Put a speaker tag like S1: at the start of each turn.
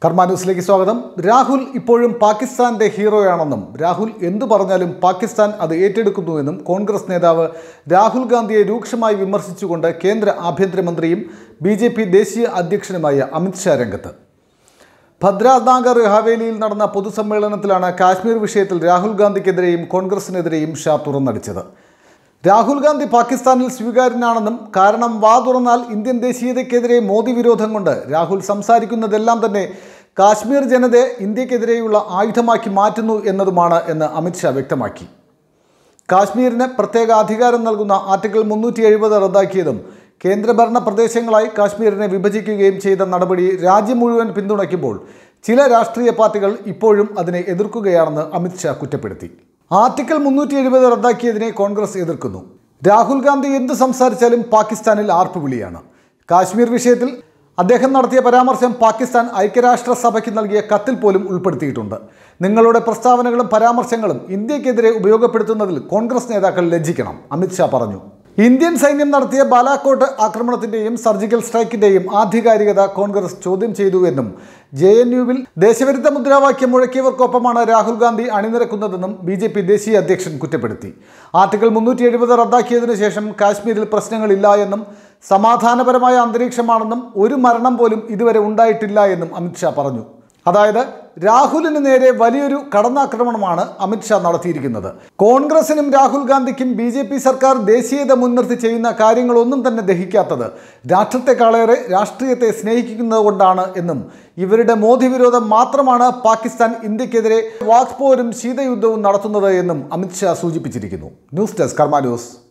S1: കർമ്മ ന്യൂസിലേക്ക് സ്വാഗതം രാഹുൽ ഇപ്പോഴും പാകിസ്ഥാന്റെ ഹീറോയാണെന്നും രാഹുൽ എന്തു പറഞ്ഞാലും പാകിസ്ഥാൻ അത് ഏറ്റെടുക്കുന്നുവെന്നും കോൺഗ്രസ് നേതാവ് രാഹുൽ ഗാന്ധിയെ രൂക്ഷമായി വിമർശിച്ചുകൊണ്ട് കേന്ദ്ര ആഭ്യന്തരമന്ത്രിയും ബി ജെ പി ദേശീയ അധ്യക്ഷനുമായ അമിത്ഷാ രംഗത്ത് ഭദ്രാനാഗർ ഹവേലിയിൽ നടന്ന പൊതുസമ്മേളനത്തിലാണ് കാശ്മീർ വിഷയത്തിൽ രാഹുൽ ഗാന്ധിക്കെതിരെയും കോൺഗ്രസിനെതിരെയും ഷാ തുറന്നടിച്ചത് രാഹുൽ ഗാന്ധി പാകിസ്ഥാനിൽ സ്വീകാര്യനാണെന്നും കാരണം വാ തുറന്നാൽ ഇന്ത്യൻ ദേശീയതയ്ക്കെതിരെ മോദി വിരോധം കൊണ്ട് രാഹുൽ സംസാരിക്കുന്നതെല്ലാം തന്നെ കാശ്മീർ ജനതയെ ഇന്ത്യക്കെതിരെയുള്ള ആയുധമാക്കി മാറ്റുന്നു എന്നതുമാണ് എന്ന് അമിത്ഷാ വ്യക്തമാക്കി കാശ്മീരിന് പ്രത്യേക അധികാരം നൽകുന്ന ആർട്ടിക്കിൾ മുന്നൂറ്റി എഴുപത് റദ്ദാക്കിയതും കേന്ദ്രഭരണ പ്രദേശങ്ങളായി കാശ്മീരിനെ വിഭജിക്കുകയും ചെയ്ത നടപടി രാജ്യം മുഴുവൻ പിന്തുണയ്ക്കുമ്പോൾ ചില രാഷ്ട്രീയ പാർട്ടികൾ ഇപ്പോഴും അതിനെ എതിർക്കുകയാണെന്ന് അമിത്ഷാ കുറ്റപ്പെടുത്തി ആർട്ടിക്കിൾ മുന്നൂറ്റി എഴുപത് റദ്ദാക്കിയതിനെ കോൺഗ്രസ് എതിർക്കുന്നു രാഹുൽ ഗാന്ധി എന്ത് സംസാരിച്ചാലും പാകിസ്ഥാനിൽ ആർപ്പുവിളിയാണ് കാശ്മീർ വിഷയത്തിൽ അദ്ദേഹം നടത്തിയ പരാമർശം പാകിസ്ഥാൻ ഐക്യരാഷ്ട്രസഭയ്ക്ക് നൽകിയ കത്തിൽ പോലും ഉൾപ്പെടുത്തിയിട്ടുണ്ട് നിങ്ങളുടെ പ്രസ്താവനകളും പരാമർശങ്ങളും ഇന്ത്യക്കെതിരെ ഉപയോഗപ്പെടുത്തുന്നതിൽ കോൺഗ്രസ് നേതാക്കൾ ലജ്ജിക്കണം അമിത്ഷാ പറഞ്ഞു ഇന്ത്യൻ സൈന്യം നടത്തിയ ബാലാക്കോട്ട് ആക്രമണത്തിന്റെയും സർജിക്കൽ സ്ട്രൈക്കിന്റെയും ആധികാരികത കോൺഗ്രസ് ചോദ്യം ചെയ്തുവെന്നും ജെ എൻ യുവിൽ ദേശവിരുദ്ധ മുദ്രാവാക്യം മുഴക്കിയവർക്കൊപ്പമാണ് രാഹുൽ ഗാന്ധി അണിനിരക്കുന്നതെന്നും ബി ജെ പി ദേശീയ അധ്യക്ഷൻ കുറ്റപ്പെടുത്തി ആർട്ടിക്കിൾ മുന്നൂറ്റി എഴുപത് റദ്ദാക്കിയതിനു ശേഷം കാശ്മീരിൽ പ്രശ്നങ്ങളില്ല എന്നും സമാധാനപരമായ അന്തരീക്ഷമാണെന്നും ഒരു മരണം പോലും ഇതുവരെ ഉണ്ടായിട്ടില്ല എന്നും അമിത്ഷാ പറഞ്ഞു അതായത് രാഹുലിന് നേരെ വലിയൊരു കടന്നാക്രമണമാണ് അമിത്ഷാ നടത്തിയിരിക്കുന്നത് കോൺഗ്രസിനും രാഹുൽ ഗാന്ധിക്കും ബി ജെ പി സർക്കാർ ദേശീയത മുൻനിർത്തി ചെയ്യുന്ന കാര്യങ്ങളൊന്നും തന്നെ ദഹിക്കാത്തത് രാഷ്ട്രത്തെക്കാളേറെ രാഷ്ട്രീയത്തെ സ്നേഹിക്കുന്നത് കൊണ്ടാണ് എന്നും ഇവരുടെ മോദി വിരോധം മാത്രമാണ് പാകിസ്ഥാൻ ഇന്ത്യക്കെതിരെ വാക്പോരും ശീതയുദ്ധവും നടത്തുന്നത് എന്നും അമിത്ഷാ സൂചിപ്പിച്ചിരിക്കുന്നു ന്യൂസ് ഡെസ്ക് കർമ്മ ന്യൂസ്